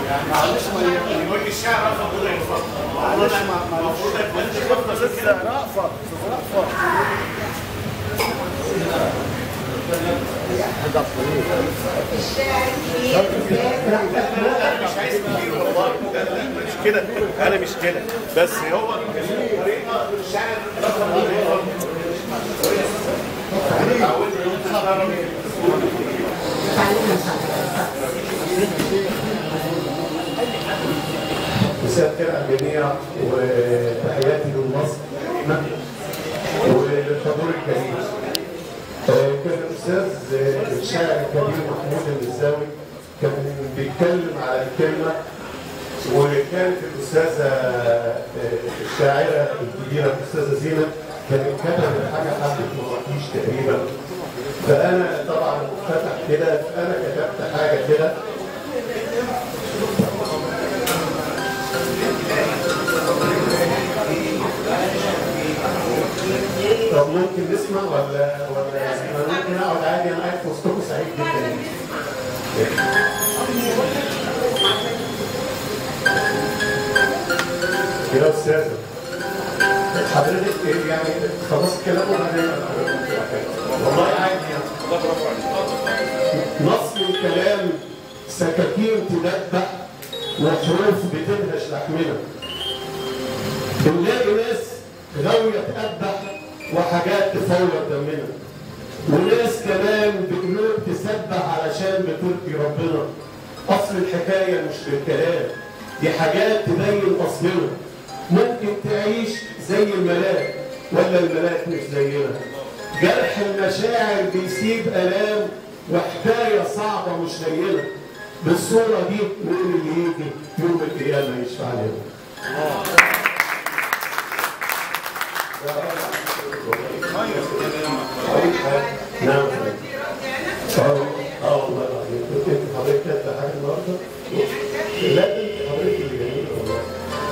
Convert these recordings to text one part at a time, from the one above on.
معلش ما يقول لي الشعر رفض ولا يرفض معلش ما- المفروض معلش يكون استاذ رأفت استاذ رأفت انا مش عايز كتير والله مش كده انا مش كده بس هو طريقه الشعر رفض ولا يرفض مساء الخير على الجميع وتحياتي لمصر وللحضور الكريم. آه، كان الاستاذ آه، الشاعر الكبير محمود المزاوي كان بيتكلم على الكلمه وكانت الاستاذه آه، الشاعره الكبيره الاستاذه زينب كانت كتبت حاجه حبه مراكيش تقريبا فانا طبعا فتح كده فانا كتبت حاجه كده طب ممكن نسمع ولا ولا انا ممكن اقعد عادي انا قاعد في وسطكم سعيد جدا يا استاذه حضرتك إيه يعني خلاص الكلام وبعدين والله عادي يعني نص الكلام سكاكين تدبح وحروف بتنهش لحمنا بنلاقي ناس غاوية تقبح وحاجات تفور دمنا وناس كمان بقلوب تسبح علشان بترضي ربنا اصل الحكايه مش بالكلام دي حاجات تبين اصلنا ممكن تعيش زي الملاك ولا الملاك مش زينا جرح المشاعر بيسيب الام وحكايه صعبه مش هينه بالصوره دي مين اللي يجي يوم القيامه يشفع لنا نعم اه اه والله العظيم كنت انت حضرتك كاتبه حاجه النهارده؟ لا ده انت حضرتك اللي جميله والله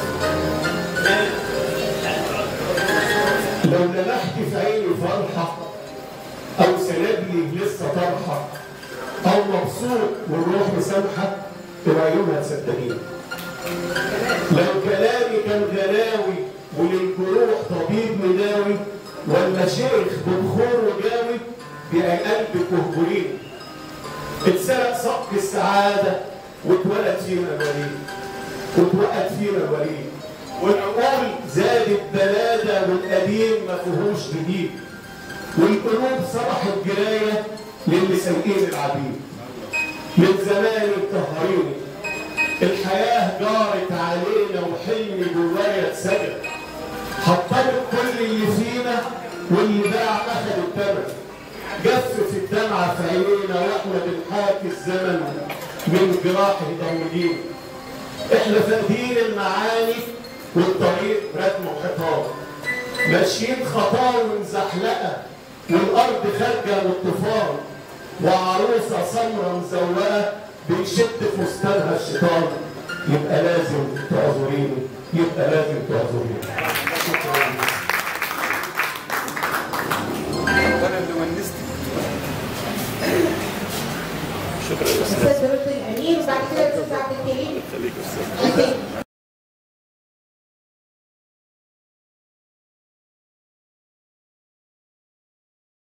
لو لمحت في عيني فرحه او سنابلي لسه طرحه او مبسوط والروح مسامحه العيون هتصدقيني لو كلامي كان غلاوي وللجروح طبيب مداوي ولا شيخ بخور وجاوي بقى قلبك وهجرين اتسرق صك السعادة واتولد فينا الوليد واتوقت فينا الوليد والعقول زادت بلادة والقديم ما فيهوش جديد والقلوب صبحت جراية للي سايقين العبيد من زمان مطهريني الحياة جارت علينا وحلمي جوايا اتسجن حطمت كل اللي فينا واللي باع اخد الثمن جفف الدمعة في عينينا واحنا بنحاكي الزمن من جراح ضمجين احنا فاقدين المعاني والطريق ردم وحيطان ماشيين خطاوي مزحلقة والأرض خارجة من الطوفان وعروسة سمرة مزوقة بيشد فستانها الشيطان يبقى لازم تعذريني يبقى لازم تعذريني شكرا